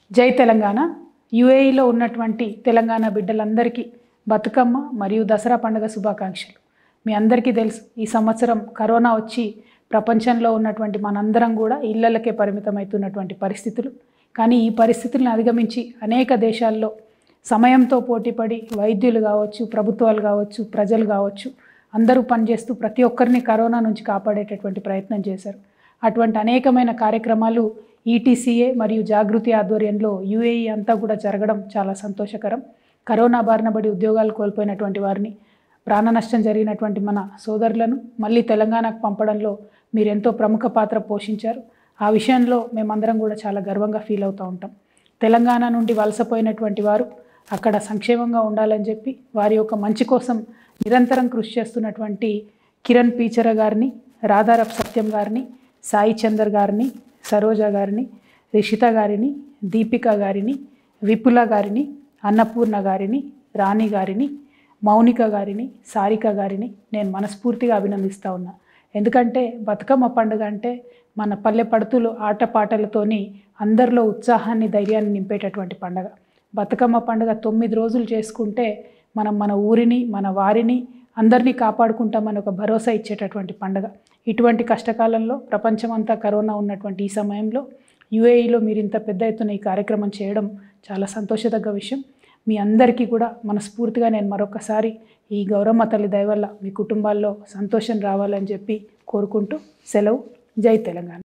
జై తెలంగాణ యుఏఈలో ఉన్నటువంటి తెలంగాణ బిడ్డలందరికీ బతుకమ్మ మరియు దసరా పండుగ శుభాకాంక్షలు మీ అందరికీ తెలుసు ఈ సంవత్సరం కరోనా వచ్చి ప్రపంచంలో ఉన్నటువంటి మనందరం కూడా ఇళ్లకే పరిమితమవుతున్నటువంటి పరిస్థితులు కానీ ఈ పరిస్థితులను అధిగమించి అనేక దేశాల్లో సమయంతో పోటీపడి వైద్యులు కావచ్చు ప్రభుత్వాలు కావచ్చు ప్రజలు కావచ్చు అందరూ పనిచేస్తూ ప్రతి ఒక్కరిని కరోనా నుంచి కాపాడేటటువంటి ప్రయత్నం చేశారు అటువంటి అనేకమైన కార్యక్రమాలు ఈటీసీఏ మరియు జాగృతి ఆధ్వర్యంలో యుఏఈ అంతా కూడా జరగడం చాలా సంతోషకరం కరోనా బారిన పడి ఉద్యోగాలు కోల్పోయినటువంటి వారిని ప్రాణ నష్టం జరిగినటువంటి మన సోదరులను మళ్ళీ తెలంగాణకు పంపడంలో మీరు ఎంతో ప్రముఖ పాత్ర పోషించారు ఆ విషయంలో మేమందరం కూడా చాలా గర్వంగా ఫీల్ అవుతూ ఉంటాం తెలంగాణ నుండి వలసపోయినటువంటి వారు అక్కడ సంక్షేమంగా ఉండాలని చెప్పి వారి యొక్క మంచి కోసం నిరంతరం కృషి చేస్తున్నటువంటి కిరణ్ పీచర గారిని రాధారప్ సత్యం గారిని సాయి చందర్ గారిని సరోజ గారిని రిషిత గారిని దీపిక గారిని విపుల గారిని అన్నపూర్ణ గారిని రాణి గారిని మౌనిక గారిని సారిక గారిని నేను మనస్ఫూర్తిగా అభినందిస్తూ ఉన్నా ఎందుకంటే బతుకమ్మ పండుగ అంటే మన పల్లె పడుతులు ఆటపాటలతోని అందరిలో ఉత్సాహాన్ని ధైర్యాన్ని నింపేటటువంటి పండుగ బతుకమ్మ పండుగ తొమ్మిది రోజులు చేసుకుంటే మనం మన ఊరిని మన వారిని అందరినీ కాపాడుకుంటామని ఒక భరోసా ఇచ్చేటటువంటి పండుగ ఇటువంటి కష్టకాలంలో ప్రపంచమంతా కరోనా ఉన్నటువంటి ఈ సమయంలో యుఏఈలో మీరు ఇంత పెద్ద ఎత్తున ఈ కార్యక్రమం చేయడం చాలా సంతోషదగ్గ విషయం మీ అందరికీ కూడా మనస్ఫూర్తిగా నేను మరొకసారి ఈ గౌరమ్మ తల్లి దయ వల్ల మీ కుటుంబాల్లో సంతోషం రావాలని చెప్పి కోరుకుంటూ సెలవు జై తెలంగాణ